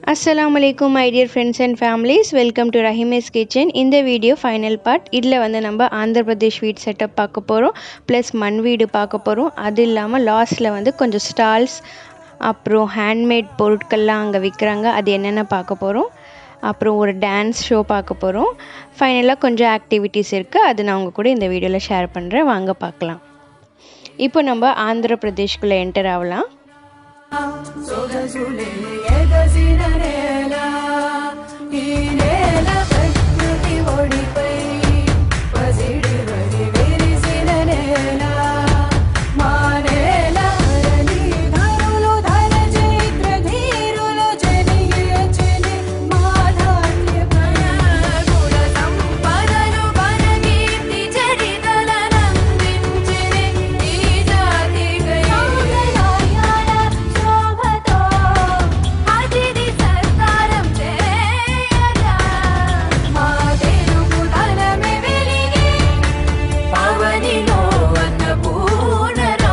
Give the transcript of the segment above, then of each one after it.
அஸ்ஸலாமு அலைக்கும் my dear friends and families welcome to Rahima's kitchen இந்த வீடியோ ஃபைனல் பார்ட் இதில் வந்து நம்ம ஆந்திர பிரதேஷ் வீட் செட்டப் பார்க்க போகிறோம் ப்ளஸ் மண் வீடு பார்க்க போகிறோம் அது இல்லாமல் லாஸ்ட்டில் வந்து கொஞ்சம் ஸ்டால்ஸ் அப்புறம் ஹேண்ட்மேட் பொருட்கள்லாம் அங்கே விற்கிறாங்க அது என்னென்ன பார்க்க போகிறோம் அப்புறம் ஒரு டான்ஸ் ஷோ பார்க்க போகிறோம் ஃபைனலாக கொஞ்சம் ஆக்டிவிட்டீஸ் இருக்குது அது நான் உங்கள் கூட இந்த வீடியோவில் ஷேர் பண்ணுறேன் வாங்க பார்க்கலாம் இப்போ நம்ம ஆந்திர பிரதேஷ்குள்ளே என்டர் ஆகலாம் సొగసులే ఎగసిన నేల ఈ నేల ప్రకృతి ఒడిపై పసిడి వడి విరిసిన నేల మా నేల ధరణి ధరులు ధర చైత్ర ధీరులు జనియచని మా ధాన్య గుణ సంపదలు వనకీర్తి చరితలనందించిని ఈ జాతికై శోభతో అతిథి సత్కారం చేయగా మా తెలుగు తనమే వెలిగి పవనిలో అన్నపూర్ణరా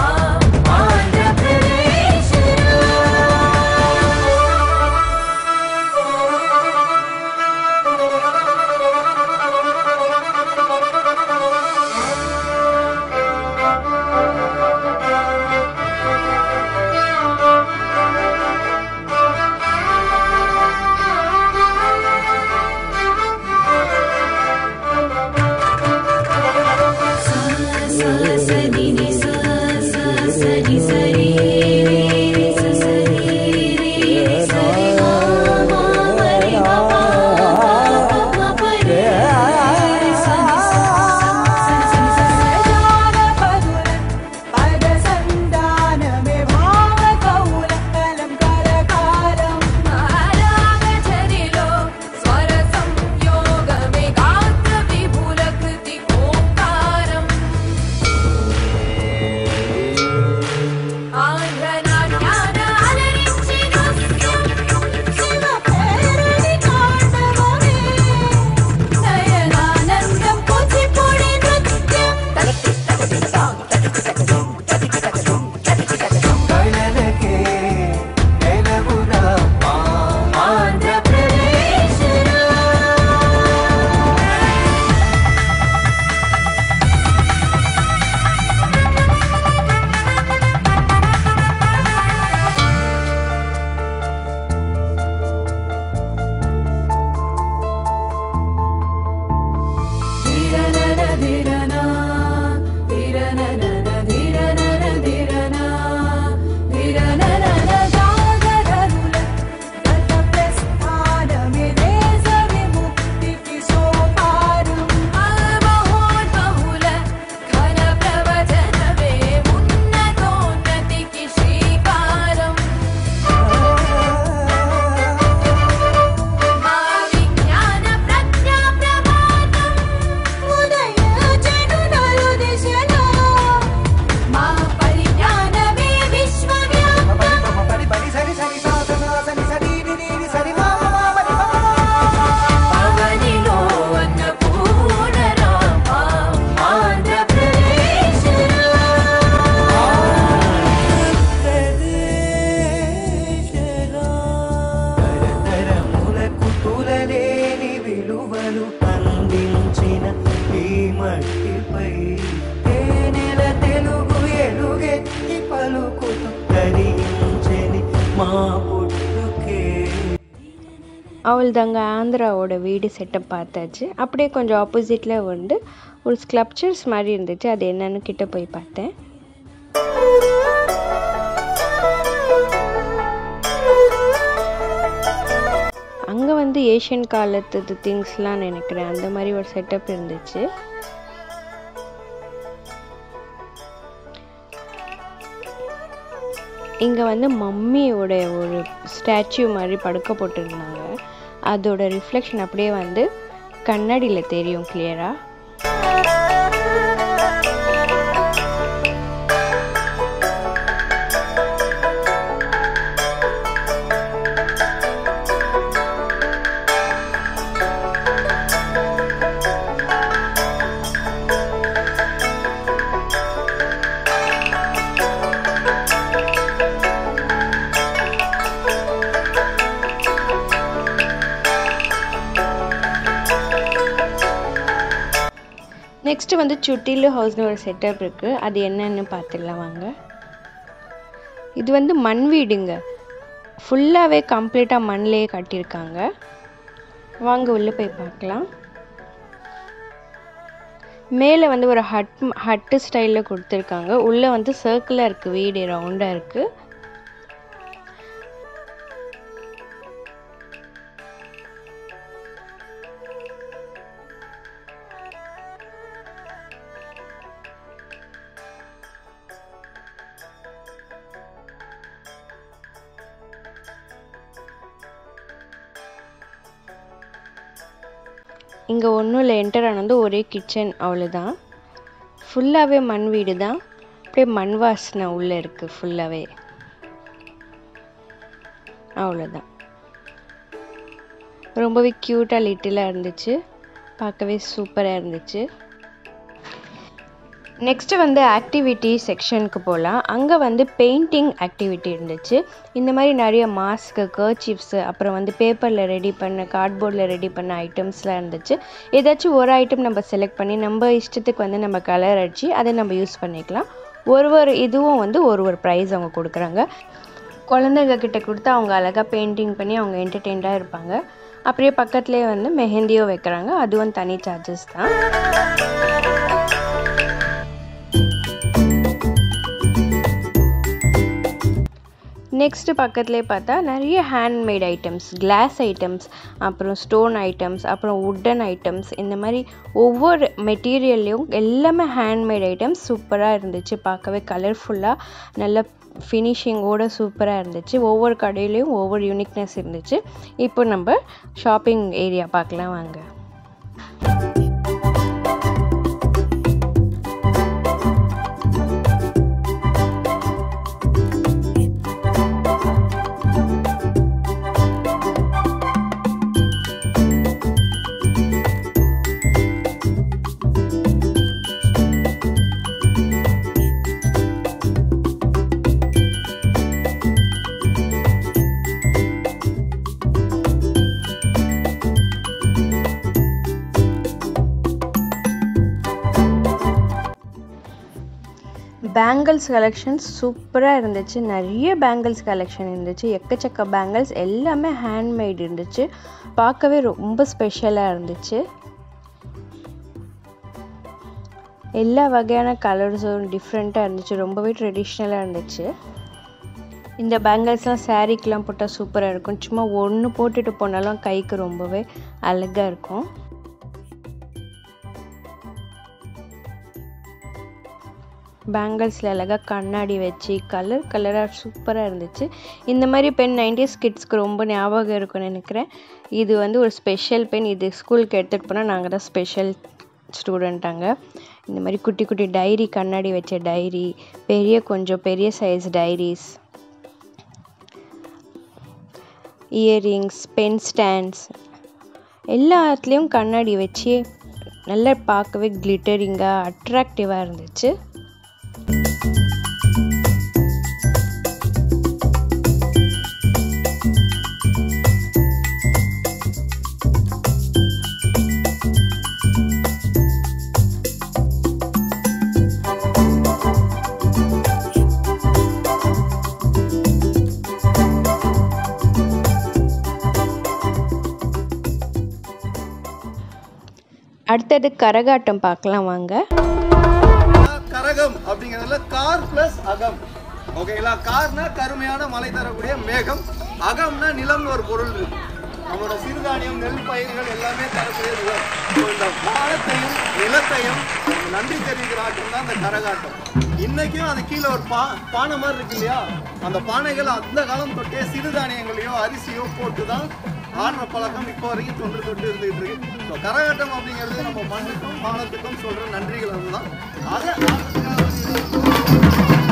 సని స సని సరి రే స సరి రే సరి మా మా మరి మా మా పరి సని సని సని సజాన పదుల పద సందానమే భావ కౌల కలం కరకాలం నారాగ చరిలో స్వర సంయోగమే గాత్ర విపుల కృతి ఓంకారం ఆంధ్రనాట్యాన అలరించి నృత్యం శివ పేరుని తాండవమే నయనానందం కూచిపూడి నృత్యం కళలకే నెలవునా ఆంధ్రప్రదేశ్ ధిరనన ధిరనా ధిరననన ధిరనన ధిరనా ధిరననన జాగరరుల గత ప్రస్థానమే దేశ విముక్తికి సోపానం మహోద్బహుల ఘన ప్రవచనమే ఉన్నతోన్నతికి శ్రీకారం మా విజ్ఞాన ప్రజ్ఞా ప్రమాదం ఉదయ చెడు నలు దిశలో మా పరిజ్ఞానమే విశ్వవ్యాప్తం పడి పడి సరి సరి సాధన సరి సరి నిని సరి మా పవనిలో అన్నపూర్ణ రామ ఆంధ్రప్రదేశ్ తరతరములకు తులలేని విలువలు అందించిన ఈ మట్టిపై తేనెల తెలుగు ఎలుగెత్తి పలుకుతూ తరించని మా పుట్టుకే அவள் தாங்க ஆந்திராவோட வீடு செட்டப் பார்த்தாச்சு அப்படியே கொஞ்சம் ஆப்போசிட்டில் வந்து ஒரு ஸ்க்ளப்சர்ஸ் மாதிரி இருந்துச்சு அது என்னன்னு கிட்ட போய் பார்த்தேன் அங்கே வந்து ஏஷியன் காலத்து திங்ஸ்லாம் நினைக்கிறேன் அந்த மாதிரி ஒரு செட்டப் இருந்துச்சு இங்கே வந்து மம்மியோட ஒரு ஸ்டாச்சு மாதிரி படுக்க போட்டிருந்தாங்க அதோட ரிஃப்ளெக்ஷன் அப்படியே வந்து கண்ணாடியில் தெரியும் கிளியராக நெக்ஸ்ட்டு வந்து சுட்டிலு ஹவுஸ்னு ஒரு செட்டப் இருக்குது அது என்னன்னு பார்த்துடலாம் வாங்க இது வந்து மண் வீடுங்க ஃபுல்லாகவே கம்ப்ளீட்டாக மண்ணிலேயே கட்டியிருக்காங்க வாங்க உள்ளே போய் பார்க்கலாம் மேலே வந்து ஒரு ஹட் ஹட்டு ஸ்டைலில் கொடுத்துருக்காங்க உள்ளே வந்து சர்க்கிளாக இருக்குது வீடு ரவுண்டாக இருக்குது இங்கே ஒன்றும் இல்லை என்டர் ஆனது ஒரே கிச்சன் அவ்வளோதான் ஃபுல்லாகவே மண் வீடு தான் அப்படியே மண் வாசனை உள்ளே இருக்குது ஃபுல்லாகவே அவ்வளோதான் ரொம்பவே க்யூட்டாக லிட்டிலாக இருந்துச்சு பார்க்கவே சூப்பராக இருந்துச்சு நெக்ஸ்ட்டு வந்து ஆக்டிவிட்டி செக்ஷனுக்கு போகலாம் அங்கே வந்து பெயிண்டிங் ஆக்டிவிட்டி இருந்துச்சு இந்த மாதிரி நிறைய மாஸ்க்கு கர்ச்சீஃப்ஸு அப்புறம் வந்து பேப்பரில் ரெடி பண்ண கார்ட்போர்டில் ரெடி பண்ண ஐட்டம்ஸ்லாம் இருந்துச்சு ஏதாச்சும் ஒரு ஐட்டம் நம்ம செலக்ட் பண்ணி நம்ம இஷ்டத்துக்கு வந்து நம்ம கலர் அடித்து அதை நம்ம யூஸ் பண்ணிக்கலாம் ஒரு ஒரு இதுவும் வந்து ஒரு ஒரு ப்ரைஸ் அவங்க கொடுக்குறாங்க குழந்தைங்க கிட்ட கொடுத்து அவங்க அழகாக பெயிண்டிங் பண்ணி அவங்க என்டர்டெயின்டாக இருப்பாங்க அப்படியே பக்கத்துலேயே வந்து மெஹந்தியும் வைக்கிறாங்க அதுவும் தனி சார்ஜஸ் தான் நெக்ஸ்ட்டு பக்கத்துலேயே பார்த்தா நிறைய ஹேண்ட்மேட் ஐட்டம்ஸ் கிளாஸ் ஐட்டம்ஸ் அப்புறம் ஸ்டோன் ஐட்டம்ஸ் அப்புறம் உட்டன் ஐட்டம்ஸ் இந்த மாதிரி ஒவ்வொரு மெட்டீரியல்லையும் எல்லாமே ஹேண்ட்மேட் ஐட்டம்ஸ் சூப்பராக இருந்துச்சு பார்க்கவே கலர்ஃபுல்லாக நல்ல ஃபினிஷிங்கோட சூப்பராக இருந்துச்சு ஒவ்வொரு கடையிலையும் ஒவ்வொரு யூனிக்னஸ் இருந்துச்சு இப்போ நம்ம ஷாப்பிங் ஏரியா பார்க்கலாம் வாங்க பேங்கிள்ஸ் கலெக்ஷன்ஸ் சூப்பராக இருந்துச்சு நிறைய பேங்கிள்ஸ் கலெக்ஷன் இருந்துச்சு எக்கச்சக்க பேங்கிள்ஸ் எல்லாமே ஹேண்ட்மேட் இருந்துச்சு பார்க்கவே ரொம்ப ஸ்பெஷலாக இருந்துச்சு எல்லா வகையான கலர்ஸும் டிஃப்ரெண்ட்டாக இருந்துச்சு ரொம்பவே ட்ரெடிஷ்னலாக இருந்துச்சு இந்த பேங்கிள்ஸ்லாம் சாரீக்கெலாம் போட்டால் சூப்பராக இருக்கும் சும்மா ஒன்று போட்டுட்டு போனாலும் கைக்கு ரொம்பவே அழகாக இருக்கும் பேங்கிள்ஸில் அழகாக கண்ணாடி வச்சு கலர் கலராக சூப்பராக இருந்துச்சு இந்த மாதிரி பென் நைன்டிஸ் கிட்ஸ்க்கு ரொம்ப ஞாபகம் இருக்கும்னு நினைக்கிறேன் இது வந்து ஒரு ஸ்பெஷல் பென் இது ஸ்கூலுக்கு எடுத்துகிட்டு போனால் நாங்கள் தான் ஸ்பெஷல் ஸ்டூடெண்ட்டாங்க இந்த மாதிரி குட்டி குட்டி டைரி கண்ணாடி வச்ச டைரி பெரிய கொஞ்சம் பெரிய size diaries earrings pen stands எல்லாத்துலேயும் கண்ணாடி வச்சு நல்லா பார்க்கவே கிளிட்டரிங்காக அட்ராக்டிவாக இருந்துச்சு அடுத்தது கரகாட்டம் பார்க்கலாம் வாங்க கரகம் அப்படிங்கிறதுல கார் பிளஸ் அகம் ஓகேங்களா கார்னா கருமையான மழை தரக்கூடிய மேகம் அகம்னா நிலம்னு ஒரு பொருள் இருக்கு நம்மளோட சிறுதானியம் நெல் பயிர்கள் எல்லாமே தரக்கூடிய நிலம் So, இந்த வானத்தையும் நிலத்தையும் நன்றி தெரிவிக்கிற ஆட்டம் தான் இந்த கரகாட்டம் இன்னைக்கும் அது கீழே ஒரு பா பானை மாதிரி இருக்கு இல்லையா அந்த பானைகள் அந்த காலம் தொட்டே சிறுதானியங்களையோ அரிசியோ போட்டு தான் ஆடுற பழக்கம் இப்போ வரைக்கும் தொன்று தொட்டு இருந்துகிட்டு இருக்கு ஸோ கரகாட்டம் அப்படிங்கிறது நம்ம மண்ணுக்கும் வானத்துக்கும் சொல்ற நன்றிகள் அதுதான் அதை ஆடுறதுக்காக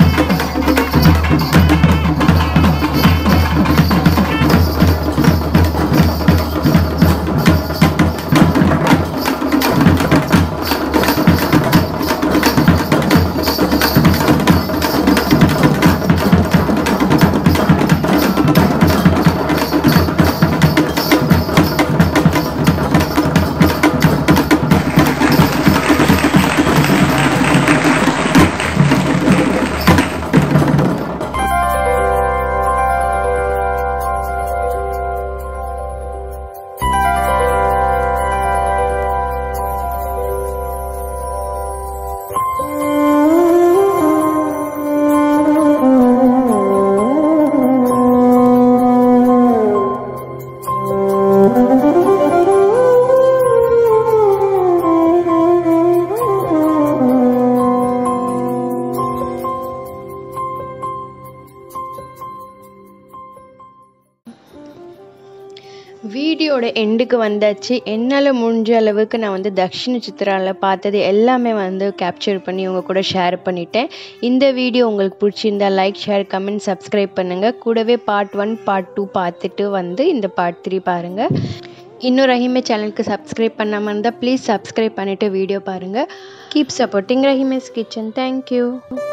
வீடியோட எண்டுக்கு வந்தாச்சு என்னால் முடிஞ்ச அளவுக்கு நான் வந்து தக்ஷிண சித்ராவில் பார்த்தது எல்லாமே வந்து கேப்சர் பண்ணி உங்கள் கூட ஷேர் பண்ணிட்டேன் இந்த வீடியோ உங்களுக்கு பிடிச்சிருந்தா லைக் ஷேர் கமெண்ட் சப்ஸ்கிரைப் பண்ணுங்கள் கூடவே பார்ட் ஒன் பார்ட் டூ பார்த்துட்டு வந்து இந்த பார்ட் த்ரீ பாருங்கள் இன்னும் ரஹிமே சேனலுக்கு சப்ஸ்கிரைப் பண்ணாமல் இருந்தால் ப்ளீஸ் சப்ஸ்கிரைப் பண்ணிவிட்டு வீடியோ பாருங்கள் keep supporting Rahima's kitchen thank you